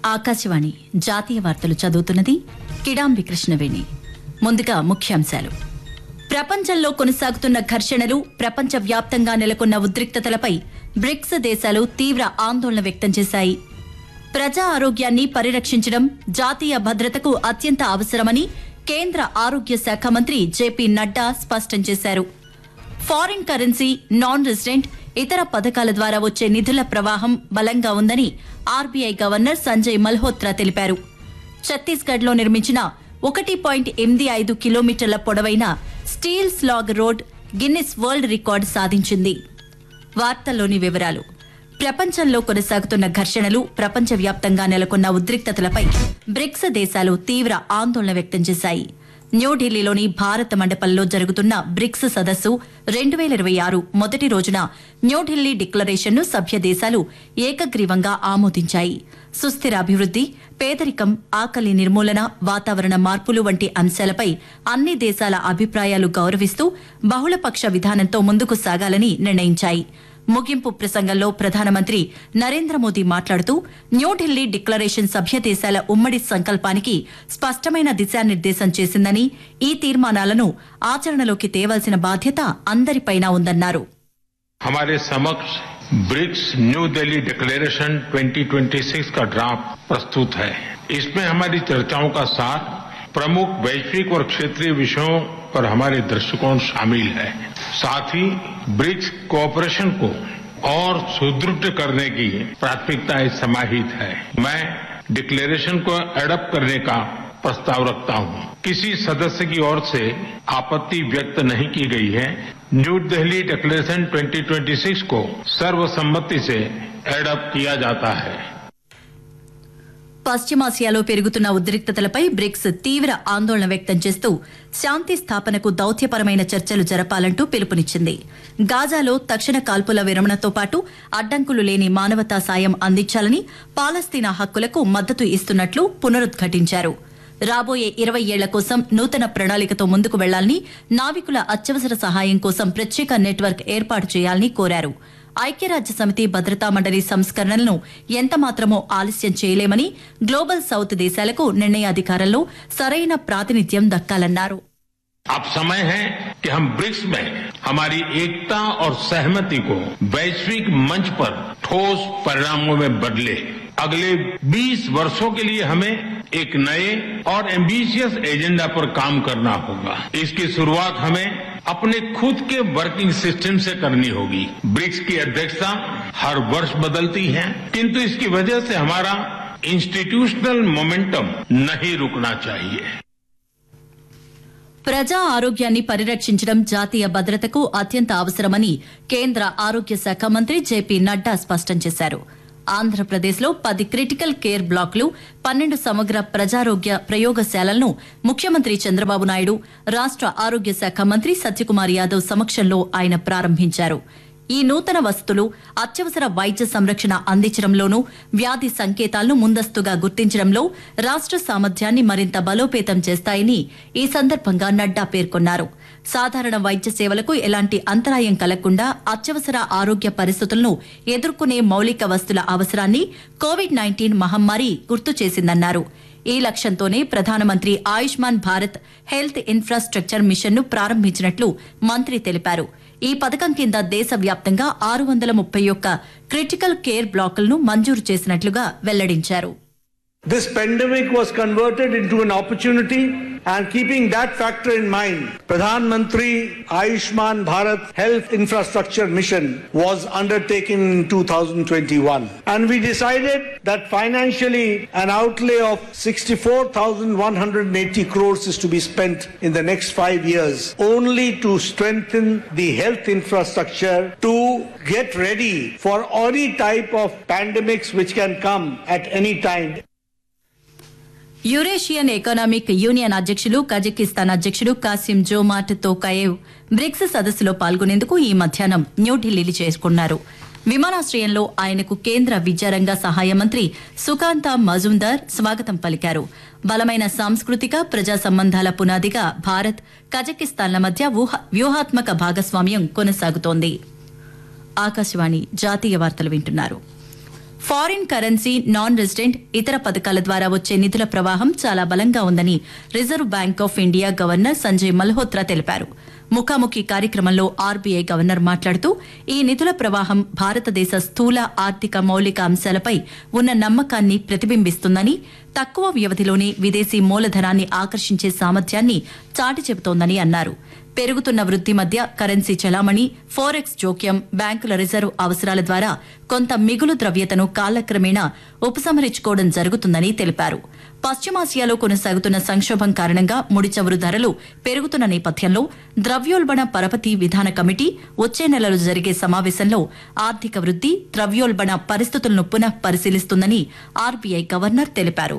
ఆకాశవాణి జాతీయ వార్తలు చదువుతున్నది కిడాంబి కృష్ణవేణి ముందుగా ముఖ్యాంశాలు ప్రపంచంలో కొనసాగుతున్న ఘర్షణలు ప్రపంచవ్యాప్తంగా నెలకొన్న ఉద్రిక్తతలపై బ్రిక్స్ దేశాలు తీవ్ర ఆందోళన వ్యక్తం చేశాయి ప్రజా ఆరోగ్యాన్ని పరిరక్షించడం జాతీయ భద్రతకు అత్యంత అవసరమని కేంద్ర ఆరోగ్య శాఖ మంత్రి జేపీ నడ్డా స్పష్టం చేశారు ఫారిన్ కరెన్సీ నాన్ రెసిడెంట్ ఇతర పథకాల ద్వారా వచ్చే నిధుల ప్రవాహం బలంగా ఉందని ఆర్బీఐ గవర్నర్ సంజయ్ మల్హోత్రా తెలిపారు ఛత్తీస్గఢ్లో నిర్మించిన ఒకటి పాయింట్ ఎనిమిది ఐదు కిలోమీటర్ల పొడవైన steel slag road Guinness world record సాధించింది వార్తల్లోని వివరాలు ప్రపంచంలో కొనసాగుతున్న ఘర్షణలు ప్రపంచవ్యాప్తంగా నెలకొన్న ఉద్రిక్తతలపై బ్రిక్స్ దేశాలు తీవ్ర ఆందోళన వ్యక్తం చేశాయి న్యూఢిల్లీలోని భారత మండపంలో జరుగుతున్న బ్రిక్స్ సదస్సు రెండు వేల ఇరవై ఆరు మొదటి రోజున న్యూఢిల్లీ డిక్లరేషన్ను సభ్య దేశాలు ఏకగ్రీవంగా ఆమోదించాయి సుస్థిర అభివృద్ది పేదరికం ఆకలి నిర్మూలన వాతావరణ మార్పులు వంటి అంశాలపై అన్ని దేశాల అభిప్రాయాలు గౌరవిస్తూ బహుళపక్ష విధానంతో ముందుకు సాగాలని నిర్ణయించాయి ముగింపు ప్రసంగంలో ప్రధానమంత్రి నరేంద్ర మోదీ మాట్లాడుతూ న్యూఢిల్లీ డిక్లరేషన్ సభ్య దేశాల ఉమ్మడి సంకల్పానికి స్పష్టమైన దిశానిర్దేశం చేసిందని ఈ తీర్మానాలను ఆచరణలోకి తేవాల్సిన బాధ్యత అందరిపైనా ఉందన్నారు हमारे समक्ष ब्रिक्स न्यू दिल्ली डिक्लेरेशन 2026 का ड्राफ्ट प्रस्तुत है इसमें हमारी चर्चाओं का साथ प्रमुख वैश्विक और क्षेत्रीय विषयों पर हमारे दृष्टिकोण शामिल है साथ ही ब्रिक्स कोऑपरेशन को और सुदृढ़ करने की प्राथमिकताएं समाहित है मैं डिक्लेरेशन को एडप्ट करने का प्रस्ताव रखता हूं किसी सदस्य की ओर से आपत्ति व्यक्त नहीं की गई है न्यू दिल्ली डिक्लेरेशन 2026 को सर्वसम्मति से एडप्ट किया जाता है పశ్చిమాసియాలో పెరుగుతున్న ఉద్రిక్తతలపై బ్రిక్స్ తీవ్ర ఆందోళన వ్యక్తం చేస్తూ శాంతి స్థాపనకు దౌత్యపరమైన చర్చలు జరపాలంటూ పిలుపునిచ్చింది గాజాలో తక్షణ కాల్పుల విరమణతో పాటు అడ్డంకులు లేని మానవతా సాయం అందించాలని పాలస్తీనా హక్కులకు మద్దతు ఇస్తున్నట్లు పునరుద్ఘాటించారు రాబోయే ఇరవై ఏళ్ల కోసం నూతన ప్రణాళికతో ముందుకు వెళ్లాలని నావికుల అత్యవసర సహాయం కోసం ప్రత్యేక నెట్వర్క్ ఏర్పాటు చేయాలని కోరారు ఐక్యరాజ్య సమితి భద్రతా మండలి సంస్కరణలను ఎంతమాత్రమో ఆలస్యం చేయలేమని గ్లోబల్ సౌత్ దేశాలకు నిర్ణయాధికారంలో సరైన ప్రాతినిధ్యం దక్కాలన్నారు अब समय है कि हम ब्रिक्स में हमारी एकता और सहमति को वैश्विक मंच पर ठोस परिणामों में बदले अगले 20 वर्षों के लिए हमें एक नए और एम्बिशियस एजेंडा पर काम करना होगा इसकी शुरुआत हमें अपने खुद के वर्किंग सिस्टम से करनी होगी ब्रिक्स की अध्यक्षता हर वर्ष बदलती है किंतु इसकी वजह से हमारा इंस्टीट्यूशनल मोमेंटम नहीं रुकना चाहिए ప్రజా ఆరోగ్యాన్ని పరిరక్షించడం జాతీయ భద్రతకు అత్యంత అవసరమని కేంద్ర ఆరోగ్య శాఖ మంత్రి జేపీ నడ్డా స్పష్టం చేశారు ఆంధ్రప్రదేశ్లో పది క్రిటికల్ కేర్ బ్లాకులు పన్నెండు సమగ్ర ప్రజారోగ్య ప్రయోగశాలలను ముఖ్యమంత్రి చంద్రబాబు నాయుడు రాష్ట ఆరోగ్య శాఖ మంత్రి సత్యకుమార్ యాదవ్ సమక్షంలో ఆయన ప్రారంభించారు ఈ నూతన వసతులు అత్యవసర వైద్య సంరక్షణ అందించడంలోనూ వ్యాధి సంకేతాలను ముందస్తుగా గుర్తించడంలో రాష్ట సామర్థ్యాన్ని మరింత బలోపేతం చేస్తాయని ఈ సందర్భంగా నడ్డా పేర్కొన్నారు సాధారణ వైద్య సేవలకు ఎలాంటి అంతరాయం కలగకుండా అత్యవసర ఆరోగ్య పరిస్థితులను ఎదుర్కొనే మౌలిక వస్తుల అవసరాన్ని కోవిడ్ నైన్టీన్ మహమ్మారి గుర్తు చేసిందన్నారు ఈ లక్ష్యంతోనే ప్రధానమంత్రి ఆయుష్మాన్ భారత్ హెల్త్ ఇన్ఫ్రాస్ట్రక్చర్ మిషన్ను ప్రారంభించినట్లు మంత్రి తెలిపారు ఈ పథకం కింద దేశవ్యాప్తంగా ఆరు వందల ముప్పై ఒక్క క్రిటికల్ కేర్ బ్లాకులను మంజూరు చేసినట్లుగా వెల్లడించారు This pandemic was converted into an opportunity and keeping that factor in mind, Pradhan Mantri Ayushman Bharat Health Infrastructure Mission was undertaken in 2021. And we decided that financially an outlay of 64,180 crores is to be spent in the next five years only to strengthen the health infrastructure to get ready for any type of pandemics which can come at any time. Eurasian economic union అధ్యక్షులు Kazakhstan అధ్యక్షుడు Kassym జోమాట్ తోకాయేవ్ bricks సదస్సులో పాల్గొనేందుకు ఈ మధ్యాహ్నం న్యూఢిల్లీ చేరుకున్నారు విమానాశ్రయంలో ఆయనకు కేంద్ర విద్యారంగ సహాయ మంత్రి సుకాంత మజుందార్ స్వాగతం పలికారు బలమైన సాంస్కృతిక ప్రజా సంబంధాల పునాదిగా భారత్ కజకిస్తాన్ల మధ్య ఊహ- వ్యూహాత్మక భాగస్వామ్యం కొనసాగుతోంది ఆకాశవాణి జాతీయ వార్తలు వింటున్నారు ఫారిన్ కరెన్సీ నాన్ రెసిడెంట్ ఇతర పథకాల ద్వారా వచ్చే నిధుల ప్రవాహం చాలా బలంగా ఉందని reserve bank of India governor Sanjay Malhotra తెలిపారు ముఖాముఖి కార్యక్రమంలో ఆర్బీఐ గవర్నర్ మాట్లాడుతూ ఈ నిధుల ప్రవాహం భారతదేశ స్థూల ఆర్థిక మౌలిక అంశాలపై ఉన్న నమ్మకాన్ని ప్రతిబింబిస్తుందని తక్కువ వ్యవధిలోనే విదేశీ మూలధనాన్ని ఆకర్షించే సామర్థ్యాన్ని చాటి చెబుతోందని అన్నారు పెరుగుతున్న వృద్ధి మధ్య కరెన్సీ చలామణి ఫోరెక్స్ జోక్యం బ్యాంకుల రిజర్వ్ అవసరాల ద్వారా కొంత మిగులు ద్రవ్యతను కాలక్రమేణా ఉపసంహరించుకోవడం జరుగుతుందని తెలిపారు పశ్చిమాసియాలో కొనసాగుతున్న సంక్షోభం కారణంగా ముడి చమురు ధరలు పెరుగుతున్న నేపథ్యంలో ద్రవ్యోల్బణ పరపతి విధాన కమిటీ వచ్చే నెలలో జరిగే సమావేశంలో ఆర్థిక వృద్ధి ద్రవ్యోల్బణ పరిస్థితులను పునః పరిశీలిస్తుందని ఆర్బీఐ గవర్నర్ తెలిపారు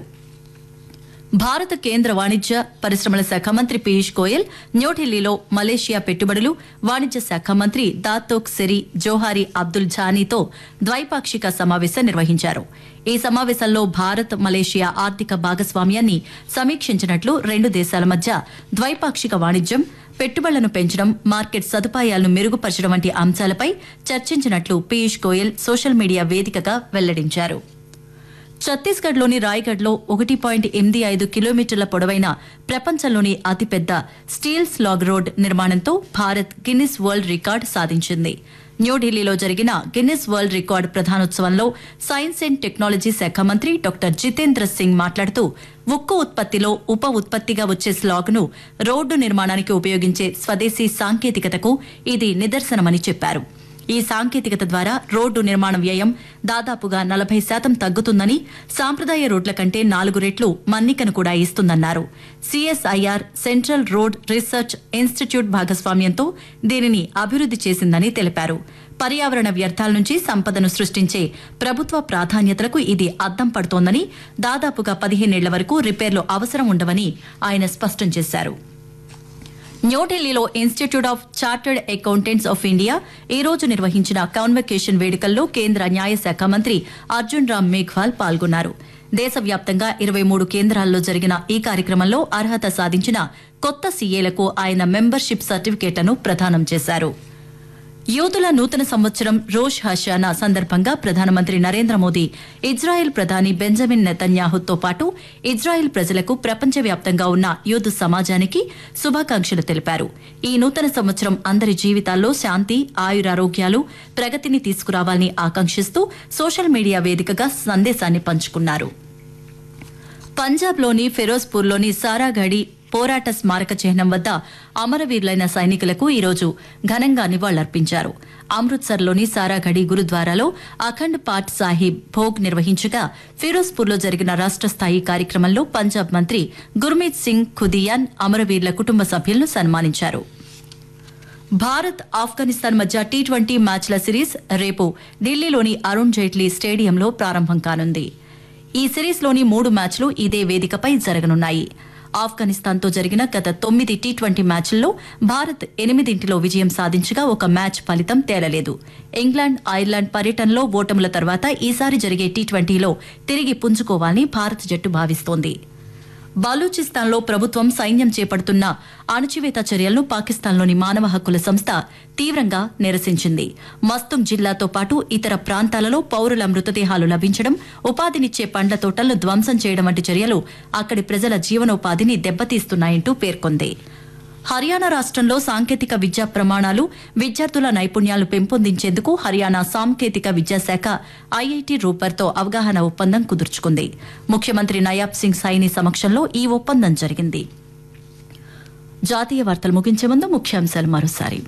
భారత కేంద్ర వాణిజ్య పరిశ్రమల శాఖ మంత్రి పీయూష్ గోయల్ న్యూఢిల్లీలో మలేషియా పెట్టుబడులు వాణిజ్య శాఖ మంత్రి దాతోక్ సెరి జోహారి అబ్దుల్ ఝానీతో ద్వైపాక్షిక సమావేశం నిర్వహించారు ఈ సమావేశంలో భారత్ మలేషియా ఆర్థిక భాగస్వామ్యాన్ని సమీక్షించినట్లు రెండు దేశాల మధ్య ద్వైపాక్షిక వాణిజ్యం పెట్టుబడులను పెంచడం మార్కెట్ సదుపాయాలను మెరుగుపరచడం వంటి అంశాలపై చర్చించినట్లు పీయూష్ గోయల్ సోషల్ మీడియా వేదికగా వెల్లడించారు ఛత్తీస్గఢ్లోని రాయ్గఢ్లో ఒకటి పాయింట్ ఎనిమిది ఐదు కిలోమీటర్ల పొడవైన ప్రపంచంలోని అతిపెద్ద స్టీల్ స్లాగ్ రోడ్ నిర్మాణంతో భారత్ గిన్నిస్ వరల్డ్ రికార్డ్ సాధించింది న్యూఢిల్లీలో జరిగిన గిన్నిస్ వరల్డ్ రికార్డ్ ప్రధానోత్సవంలో సైన్స్ అండ్ టెక్నాలజీ శాఖ మంత్రి డాక్టర్ జితేంద్ర సింగ్ మాట్లాడుతూ ఉక్కు ఉత్పత్తిలో ఉప ఉత్పత్తిగా వచ్చే స్లాగ్ను రోడ్డు నిర్మాణానికి ఉపయోగించే స్వదేశీ సాంకేతికతకు ఇది నిదర్శనమని చెప్పారు ఈ సాంకేతికత ద్వారా రోడ్డు నిర్మాణ వ్యయం దాదాపుగా నలభై శాతం తగ్గుతుందని సాంప్రదాయ రోడ్ల కంటే నాలుగు రెట్లు మన్నికను కూడా ఇస్తుందన్నారు CSIR central road research institute భాగస్వామ్యంతో దీనిని అభివృద్ది చేసిందని తెలిపారు పర్యావరణ వ్యర్థాల నుంచి సంపదను సృష్టించే ప్రభుత్వ ప్రాధాన్యతలకు ఇది అద్దం పడుతోందని దాదాపుగా పదిహేనేళ్ల వరకు రిపేర్లు అవసరం ఉండవని ఆయన స్పష్టం చేశారు న్యూఢిల్లీలో institute of chartered accountants of India ఈ రోజు నిర్వహించిన కాన్వకేషన్ వేడుకల్లో కేంద్ర న్యాయశాఖ మంత్రి అర్జున్ రామ్ మేఘ్వాల్ పాల్గొన్నారు దేశవ్యాప్తంగా ఇరవై మూడు కేంద్రాల్లో జరిగిన ఈ కార్యక్రమంలో అర్హత సాధించిన కొత్త సీఏలకు ఆయన మెంబర్షిప్ సర్టిఫికేట్లను ప్రదానం చేశారు యూదుల నూతన సంవత్సరం రోష్ హషానా సందర్భంగా ప్రధానమంత్రి నరేంద్ర మోదీ ఇజ్రాయెల్ ప్రధాని బెంజమిన్ నెతన్యాహుతో పాటు ఇజ్రాయెల్ ప్రజలకు ప్రపంచవ్యాప్తంగా ఉన్న యూదు సమాజానికి శుభాకాంక్షలు తెలిపారు ఈ నూతన సంవత్సరం అందరి జీవితాల్లో శాంతి ఆయురారోగ్యాలు ప్రగతిని తీసుకురావాలని ఆకాంక్షిస్తూ సోషల్ మీడియా వేదికగా సందేశాన్ని పంచుకున్నారు పంజాబ్లోని ఫిరోజ్పూర్లోని సారాగడి పోరాట స్మారక చిహ్నం వద్ద అమరవీరులైన సైనికులకు ఈరోజు ఘనంగా నివాళులర్పించారు అమృత్సర్లోని సారాగడి గురుద్వారాలో అఖండ్ పాట్ సాహిబ్ భోగ్ నిర్వహించగా ఫిరోజ్పూర్లో జరిగిన రాష్ట స్థాయి కార్యక్రమంలో పంజాబ్ మంత్రి గుర్మీత్ సింగ్ ఖుదియాన్ అమరవీరుల కుటుంబ సభ్యులను సన్మానించారు భారత్ ఆఫ్ఘనిస్తాన్ మధ్య టీ ట్వంటీ మ్యాచ్ల సిరీస్ రేపు ఢిల్లీలోని అరుణ్ జైట్లీ స్టేడియంలో ప్రారంభం కానుంది ఈ సిరీస్లోని మూడు మ్యాచ్లు ఇదే వేదికపై జరగనున్నాయి ఆఫ్ఘనిస్తాన్తో జరిగిన గత తొమ్మిది టీ ట్వంటీ మ్యాచ్ల్లో భారత్ ఎనిమిదింటిలో విజయం సాధించగా ఒక మ్యాచ్ ఫలితం తేలలేదు ఇంగ్లాండ్ ఐర్లాండ్ పర్యటనలో ఓటముల తర్వాత ఈసారి జరిగే టీ ట్వంటీలో తిరిగి పుంజుకోవాలని భారత జట్టు భావిస్తోంది బలూచిస్తాన్లో ప్రభుత్వం సైన్యం చేపడుతున్న అణచివేత చర్యలను పాకిస్తాన్లోని మానవ హక్కుల సంస్థ తీవ్రంగా నిరసించింది మస్తుంగ్ జిల్లాతో పాటు ఇతర ప్రాంతాలలో పౌరుల మృతదేహాలు లభించడం ఉపాధినిచ్చే పండ్ల తోటలను ధ్వంసం చేయడం వంటి చర్యలు అక్కడి ప్రజల జీవనోపాధిని దెబ్బతీస్తున్నాయంటూ పేర్కొంది హర్యానా రాష్ట్రంలో సాంకేతిక విద్యా ప్రమాణాలు విద్యార్థుల నైపుణ్యాలు పెంపొందించేందుకు హర్యానా సాంకేతిక విద్యాశాఖ ఐఐటి రూపర్తో అవగాహన ఒప్పందం కుదుర్చుకుంది ముఖ్యమంత్రి నయాబ్ సింగ్ సైని సమక్షంలో ఈ ఒప్పందం జరిగింది జాతీయ వార్తలు ముగించే ముందు ముఖ్యాంశాలు మరోసారి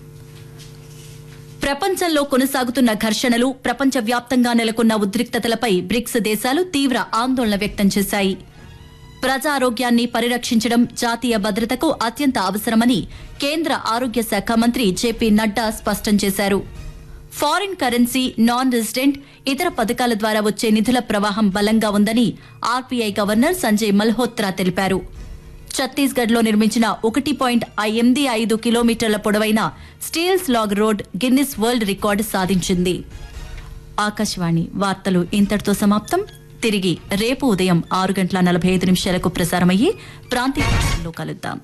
ప్రపంచంలో కొనసాగుతున్న ఘర్షణలు ప్రపంచవ్యాప్తంగా నెలకొన్న ఉద్రిక్తతలపై బ్రిక్స్ దేశాలు తీవ్ర ఆందోళన వ్యక్తం చేశాయి ప్రజారోగ్యాన్ని పరిరక్షించడం జాతీయ భద్రతకు అత్యంత అవసరమని కేంద్ర ఆరోగ్య శాఖ మంత్రి జేపీ నడ్డా స్పష్టం చేశారు ఫారిన్ కరెన్సీ నాన్ రెసిడెంట్ ఇతర పథకాల ద్వారా వచ్చే నిధుల ప్రవాహం బలంగా ఉందని ఆర్బీఐ గవర్నర్ సంజయ్ మల్హోత్రా తెలిపారు ఛత్తీస్గఢ్లో నిర్మించిన ఒకటి పాయింట్ ఎనిమిది ఐదు కిలోమీటర్ల పొడవైన steel slag road Guinness world record సాధించింది ఆకాశవాణి వార్తలు ఇంతటితో సమాప్తం తిరిగి రేపు ఉదయం ఆరు గంటల నలభై ఐదు నిమిషాలకు ప్రసారమయ్యే ప్రాంతీయ వార్తల్లో కలుద్దాం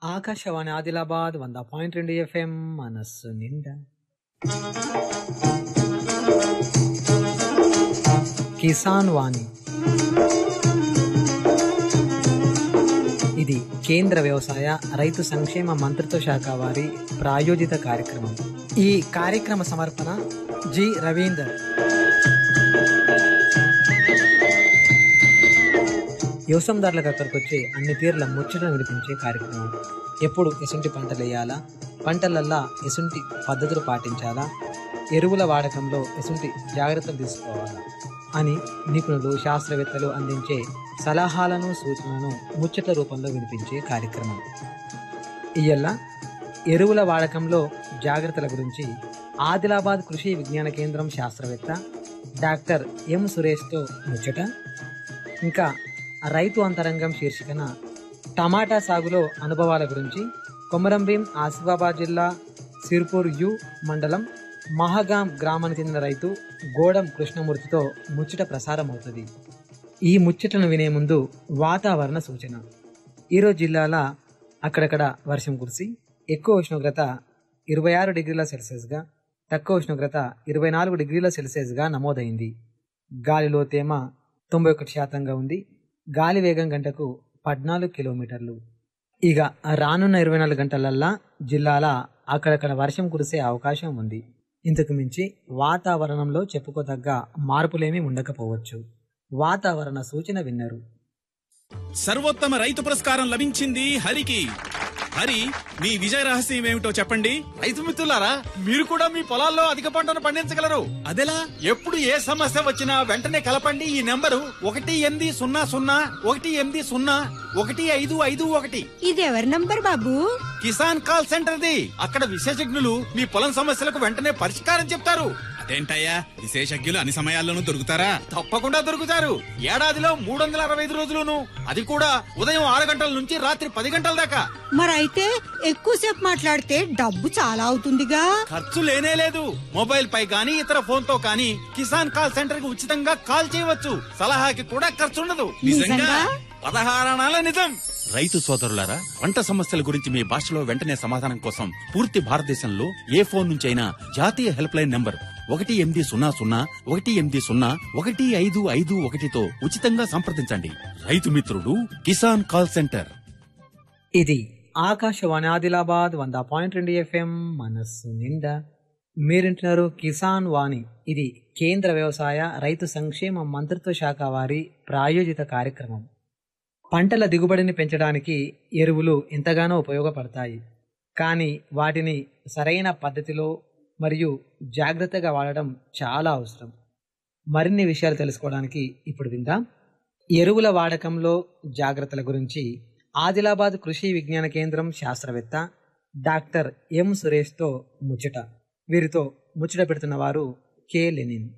ఆకాశవాణి ఆదిలాబాద్ వంద పాయింట్ రెండు ఎఫ్ఎం మనస్సు నిండా కిసాన్ వాణి ఇది కేంద్ర వ్యవసాయ రైతు సంక్షేమ మంత్రిత్వ శాఖ వారి ప్రాయోజిత కార్యక్రమం ఈ కార్యక్రమ సమర్పణ జి రవీందర్ వ్యవసాయదారులకు అక్కడికి వచ్చి అన్ని తీర్ల ముచ్చటను వినిపించే కార్యక్రమం ఎప్పుడు ఎసుంటి పంటలు వేయాలా పంటలల్లా ఎసుంటి పద్ధతులు పాటించాలా ఎరువుల వాడకంలో ఎసుంటి జాగ్రత్తలు తీసుకోవాలా అని నిపుణులు శాస్త్రవేత్తలు అందించే సలహాలను సూచనలను ముచ్చట్ల రూపంలో వినిపించే కార్యక్రమం ఇయ్యల్ల ఎరువుల వాడకంలో జాగ్రత్తల గురించి ఆదిలాబాద్ కృషి విజ్ఞాన కేంద్రం శాస్త్రవేత్త డాక్టర్ ఎం సురేష్తో ముచ్చట ఇంకా రైతు అంతరంగం శీర్షికన టమాటా సాగులో అనుభవాల గురించి కొమరంభీం ఆసిఫాబాద్ జిల్లా సిర్పూర్ యు మండలం మహగాం గ్రామానికి చెందిన రైతు గోడం కృష్ణమూర్తితో ముచ్చట ప్రసారం అవుతుంది ఈ ముచ్చటను వినే ముందు వాతావరణ సూచన ఈరోజు జిల్లాల అక్కడక్కడ వర్షం కురిసి ఎక్కువ ఉష్ణోగ్రత ఇరవై ఆరు డిగ్రీల సెల్సియస్గా తక్కువ ఉష్ణోగ్రత ఇరవై నాలుగు డిగ్రీల సెల్సియస్గా నమోదైంది గాలిలో తేమ తొంభై ఒకటి శాతంగా ఉంది గాలి వేగం గంటకు పద్నాలుగు కిలోమీటర్లు ఇక రానున్న ఇరవై నాలుగు గంటలల్లా జిల్లాల అక్కడక్కడ వర్షం కురిసే అవకాశం ఉంది ఇంతకు మించి వాతావరణంలో చెప్పుకోదగ్గ మార్పులేమీ ఉండకపోవచ్చు వాతావరణ సూచన విన్నరు సర్వోత్తమ రైతు పురస్కారం లభించింది హరికి హరి మీ విజయ రహస్యం ఏమిటో చెప్పండి రైతు మిత్రులారా మీరు కూడా మీ పొలాల్లో అధిక పంటను పండించగలరు అదెలా ఎప్పుడు ఏ సమస్య వచ్చినా వెంటనే కలపండి ఈ నెంబరు ఒకటి ఎనిమిది సున్నా సున్నా ఒకటి ఎనిమిది సున్నా ఒకటి ఐదు ఐదు ఒకటి ఇది ఎవరి నంబర్ బాబు కిసాన్ కాల్ సెంటర్ది అక్కడ విశేషజ్ఞులు మీ పొలం సమస్యలకు వెంటనే పరిష్కారం చెప్తారు అదేంటయ్యా విశేషజ్ఞులు అన్ని సమయాల్లోనూ దొరుకుతారా తప్పకుండా దొరుకుతారు ఏడాదిలో మూడు వందల అరవై ఐదు రోజులును అది కూడా ఉదయం ఆరు గంటల నుంచి రాత్రి పది గంటల దాకా మరైతే ఎక్కువసేపు మాట్లాడితే డబ్బు చాలా అవుతుందిగా ఖర్చు లేనే లేదు మొబైల్ పై గానీ ఇతర ఫోన్ తో కానీ కిసాన్ కాల్ సెంటర్ కి ఉచితంగా కాల్ చేయవచ్చు సలహాకి కూడా ఖర్చు ఉండదు నిజంగా? పదహారణాల నిజం రైతు సోదరులారా పంట సమస్యల గురించి మీ భాషలో వెంటనే సమాధానం కోసం పూర్తి భారతదేశంలో ఏ ఫోన్ నుంచి అయినా జాతీయ హెల్ప్ లైన్ నంబర్ ఒకటి ఎనిమిది సున్నా సున్నా ఒకటి ఎనిమిది సున్నా ఒకటి ఐదు ఐదు ఒకటితో ఉచితంగా సంప్రదించండి రైతు మిత్రుడు కిసాన్ కాల్ సెంటర్ ఇది ఆకాశవాణి ఆదిలాబాద్ వంద పాయింట్ రెండు ఎఫ్ఎం మనస్సు నిండా మీరింటున్నారు కిసాన్ వాణి ఇది కేంద్ర వ్యవసాయ రైతు సంక్షేమ మంత్రిత్వ శాఖ వారి ప్రాయోజిత కార్యక్రమం పంటల దిగుబడిని పెంచడానికి ఎరువులు ఎంతగానో ఉపయోగపడతాయి కానీ వాటిని సరైన పద్ధతిలో మరియు జాగ్రత్తగా వాడడం చాలా అవసరం మరిన్ని విషయాలు తెలుసుకోవడానికి ఇప్పుడు విందాం ఎరువుల వాడకంలో జాగ్రత్తల గురించి ఆదిలాబాద్ కృషి విజ్ఞాన కేంద్రం శాస్త్రవేత్త డాక్టర్ ఎం సురేష్తో ముచ్చట వీరితో ముచ్చట పెడుతున్న వారు కె లెనిన్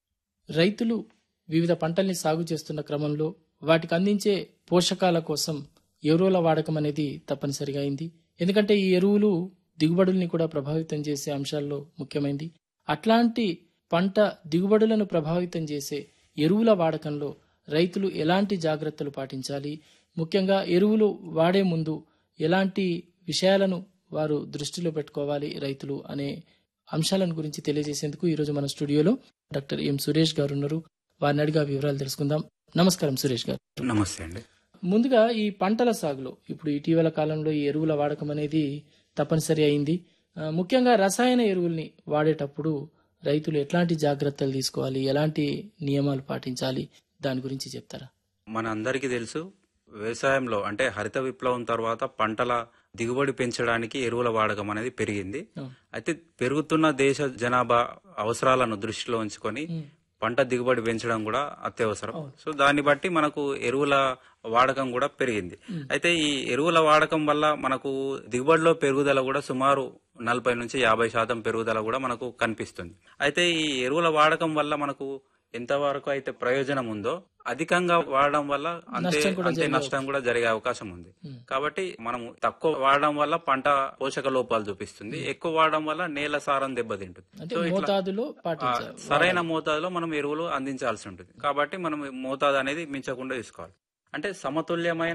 రైతులు వివిధ పంటల్ని సాగు చేస్తున్న క్రమంలో వాటికి అందించే పోషకాల కోసం ఎరువుల వాడకం అనేది తప్పనిసరిగా అయింది ఎందుకంటే ఈ ఎరువులు దిగుబడుల్ని కూడా ప్రభావితం చేసే అంశాల్లో ముఖ్యమైనది అట్లాంటి పంట దిగుబడులను ప్రభావితం చేసే ఎరువుల వాడకంలో రైతులు ఎలాంటి జాగ్రత్తలు పాటించాలి ముఖ్యంగా ఎరువులు వాడే ముందు ఎలాంటి విషయాలను వారు దృష్టిలో పెట్టుకోవాలి రైతులు అనే అంశాలను గురించి తెలియజేసేందుకు ఈరోజు మన స్టూడియోలో డాక్టర్ ఎం సురేష్ గారు ఉన్నారు వారిని అడిగా వివరాలు తెలుసుకుందాం నమస్కారం సురేష్ గారు నమస్తే అండి ముందుగా ఈ పంటల సాగులో ఇప్పుడు ఇటీవల కాలంలో ఈ ఎరువుల వాడకం అనేది తప్పనిసరి అయింది ఆ, ముఖ్యంగా రసాయన ఎరువుల్ని వాడేటప్పుడు రైతులు ఎట్లాంటి జాగ్రత్తలు తీసుకోవాలి ఎలాంటి నియమాలు పాటించాలి దాని గురించి చెప్తారా మన అందరికీ తెలుసు వ్యవసాయంలో అంటే హరిత విప్లవం తర్వాత పంటల దిగుబడి పెంచడానికి ఎరువుల వాడకం అనేది పెరిగింది అవును. అయితే పెరుగుతున్న దేశ జనాభా అవసరాలను దృష్టిలో ఉంచుకొని పంట దిగుబడి పెంచడం కూడా అత్యవసరం సో దాన్ని బట్టి మనకు ఎరువుల వాడకం కూడా పెరిగింది అయితే ఈ ఎరువుల వాడకం వల్ల మనకు దిగుబడిలో పెరుగుదల కూడా సుమారు నలభై నుంచి యాభై శాతం పెరుగుదల కూడా మనకు కనిపిస్తుంది అయితే ఈ ఎరువుల వాడకం వల్ల మనకు ఎంతవరకు అయితే ప్రయోజనం ఉందో అధికంగా వాడడం వల్ల అంతే నష్టం కూడా అంతే జరిగే నష్టం కూడా జరిగే అవకాశం ఉంది కాబట్టి మనం తక్కువ వాడడం వల్ల పంట పోషక లోపాలు చూపిస్తుంది ఎక్కువ వాడడం వల్ల నేల సారం దెబ్బతింటుంది అంటే సో ఇట్లా మోతాదులో ఆ, పాటించాలి సరైన మోతాదులో మనం ఎరువులు అందించాల్సి ఉంటుంది కాబట్టి మనం మోతాదు అనేది మించకుండా తీసుకోవాలి అంటే సమతుల్యమైన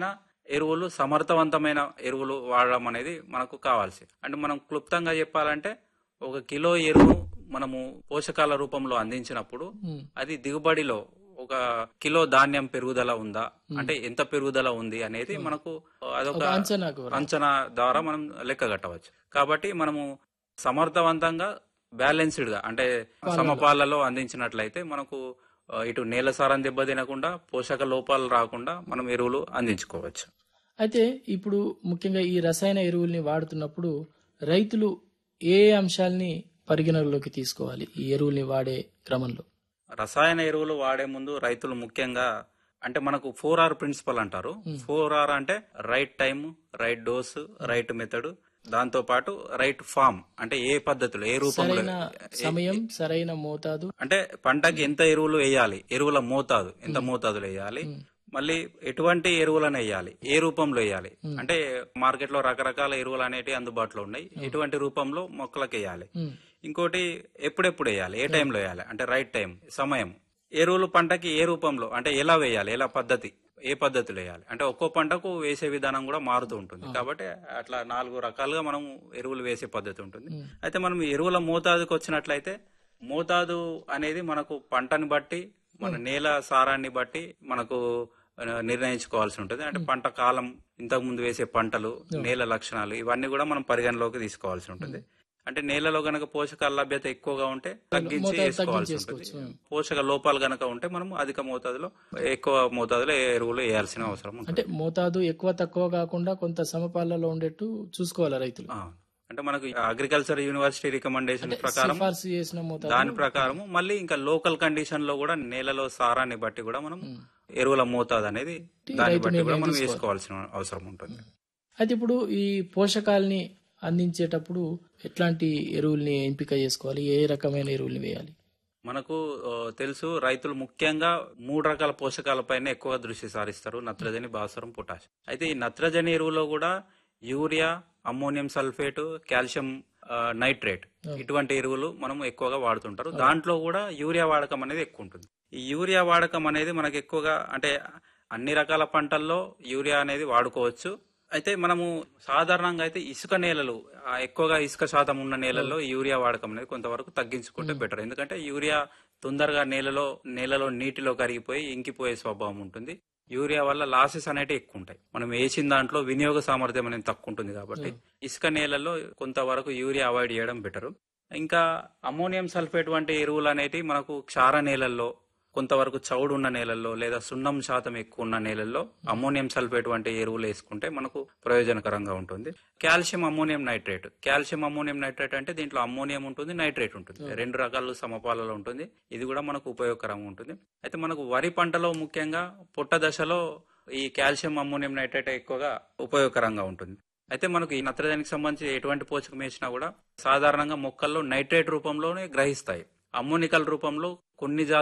ఎరువులు సమర్థవంతమైన ఎరువులు వాడడం అనేది మనకు కావాల్సి అంటే మనం క్లుప్తంగా చెప్పాలంటే ఒక కిలో ఎరువు మనము పోషకాల రూపంలో అందించినప్పుడు అది దిగుబడిలో ఒక కిలో ధాన్యం పెరుగుదల ఉందా అంటే ఎంత పెరుగుదల ఉంది అనేది మనకు అదొక ఒక అంచనాకు రా- అంచనా ద్వారా మనం లెక్క కట్టవచ్చు కాబట్టి మనము సమర్థవంతంగా బ్యాలెన్స్డ్ గా అంటే సమపాలలో అందించినట్లయితే మనకు ఆ, ఇటు నేల సారం దెబ్బతినకుండా పోషక లోపాలు రాకుండా మనం ఎరువులు అందించుకోవచ్చు అయితే ఇప్పుడు ముఖ్యంగా ఈ రసాయన ఎరువుల్ని వాడుతున్నప్పుడు రైతులు ఏ అంశాల్ని పరిగణనలోకి తీసుకోవాలి ఈ ఎరువుల్ని వాడే క్రమంలో రసాయన ఎరువులు వాడే ముందు రైతులు ముఖ్యంగా అంటే మనకు ఫోర్ ఆర్ ప్రిన్సిపల్ అంటారు ఫోర్ ఆర్ అంటే right time right dose right method దాంతో పాటు రైట్ ఫామ్ అంటే ఏ పద్ధతిలో ఏ రూపంలో సరైన సమయం సరైన మోతాదు అంటే పంటకి ఎంత ఎరువులు వేయాలి ఎరువుల మోతాదు ఎంత మోతాదులు వేయాలి మళ్ళీ ఎటువంటి ఎరువులను వేయాలి ఏ రూపంలో వేయాలి అంటే మార్కెట్ లో రకరకాల ఎరువులు అనేటివి అందుబాటులో ఉన్నాయి ఎటువంటి రూపంలో మొక్కలకు వేయాలి ఇంకోటి ఎప్పుడెప్పుడు వేయాలి ఏ టైంలో వేయాలి అంటే రైట్ టైం సమయం ఎరువులు పంటకి ఏ రూపంలో అంటే ఎలా వేయాలి ఎలా పద్ధతి ఏ పద్ధతిలో వేయాలి అంటే ఒక్కో పంటకు వేసే విధానం కూడా మారుతూ ఉంటుంది కాబట్టి అట్లా నాలుగు రకాలుగా మనం ఎరువులు వేసే పద్ధతి ఉంటుంది అయితే మనం ఎరువుల మోతాదుకు వచ్చినట్లయితే మోతాదు అనేది మనకు పంటని బట్టి మన నేల సారాన్ని బట్టి మనకు ఆ, నిర్ణయించుకోవాల్సి ఉంటుంది అంటే పంట కాలం ఇంతకు ముందు వేసే పంటలు నేల లక్షణాలు ఇవన్నీ కూడా మనం పరిగణలోకి తీసుకోవాల్సి ఉంటుంది అంటే నేలలో గనక పోషకాల లభ్యత ఎక్కువగా ఉంటే తగ్గించి మోతాదు వేసుకోవాల్సి తగ్గించేసుకోవచ్చు. ఉంటుంది పోషక లోపాలు గనక ఉంటే మనం అధిక మోతాదులో ఎక్కువ మోతాదులో ఎరువులు వేయాల్సిన అవసరం ఉంటుంది అంటే మోతాదు ఎక్కువ తక్కువ కాకుండా కొంత సమపాలలో ఉండేట్టు చూసుకోవాలి రైతులు ఆ. అంటే మనకు అగ్రికల్చర్ యూనివర్సిటీ రికమెండేషన్ ప్రకారం సిఫార్సు చేసిన మోతాదు దాని ప్రకారం మళ్ళీ ఇంకా లోకల్ కండిషన్ లో కూడా నేలలో సారాన్ని బట్టి కూడా మనం ఎరువుల మోతాదు అనేది దాన్ని రైతు బట్టి కూడా నిర్ణయం మనం తీసుకోవాలి. వేసుకోవాల్సిన అవసరం ఉంటుంది అయితే ఇప్పుడు ఈ పోషకాల్ని అందించేటప్పుడు ఎట్లాంటి ఎరువుల్ని ఎంపిక చేసుకోవాలి ఏ రకమైన ఎరువుల్ని వేయాలి మనకు ఆ, తెలుసు రైతులు ముఖ్యంగా మూడు రకాల పోషకాలపైన ఎక్కువగా దృష్టి సారిస్తారు నత్రజని భాస్వరం పొటాష్ అయితే ఈ నత్రజని ఎరువులో కూడా యూరియా అమ్మోనియం సల్ఫేట్ కాల్షియం ఆ, నైట్రేట్ ఇటువంటి ఎరువులు మనం ఎక్కువగా వాడుతుంటారు దాంట్లో కూడా యూరియా వాడకం అనేది ఎక్కువ ఉంటుంది ఈ యూరియా వాడకం అనేది మనకు ఎక్కువగా అంటే అన్ని రకాల పంటల్లో యూరియా అనేది వాడుకోవచ్చు అయితే మనము సాధారణంగా అయితే ఇసుక నేలలు ఆ ఎక్కువగా ఇసుక శాతం ఉన్న నేలల్లో ఈ యూరియా వాడకం అనేది కొంతవరకు తగ్గించుకుంటే బెటర్ ఎందుకంటే యూరియా తొందరగా నేలలో నేలలో నీటిలో కరిగిపోయి ఇంకిపోయే స్వభావం ఉంటుంది యూరియా వల్ల లాసెస్ అనేవి ఎక్కువ ఉంటాయి మనం వేసిన దాంట్లో వినియోగ సామర్థ్యం అనేది తక్కువ ఉంటుంది కాబట్టి ఇసుక నేలల్లో కొంతవరకు యూరియా అవాయిడ్ చేయడం బెటర్ ఇంకా అమ్మోనియం సల్ఫేట్ వంటి ఎరువులు అనేటివి మనకు క్షార నేలల్లో కొంతవరకు చౌడు ఉన్న నేలల్లో లేదా సున్నం శాతం ఎక్కువ ఉన్న నేలల్లో అమ్మోనియం సల్ఫేట్ వంటి ఎరువులు వేసుకుంటే మనకు ప్రయోజనకరంగా ఉంటుంది calcium ammonium nitrate calcium ammonium nitrate అంటే దీంట్లో అమ్మోనియం ఉంటుంది నైట్రేట్ ఉంటుంది రెండు రకాల సమపాలలో ఉంటుంది ఇది కూడా మనకు ఉపయోగకరంగా ఉంటుంది అయితే మనకు వరి పంటలో ముఖ్యంగా పొట్ట దశలో ఈ కాల్షియం అమ్మోనియం నైట్రేట్ ఎక్కువగా ఉపయోగకరంగా ఉంటుంది అయితే మనకు ఈ నత్రజనికి సంబంధించి ఎటువంటి పోషకం వేసినా కూడా సాధారణంగా మొక్కల్లో నైట్రేట్ రూపంలోనే గ్రహిస్తాయి అమ్మోనికల్ రూపంలో కొన్ని జాతులు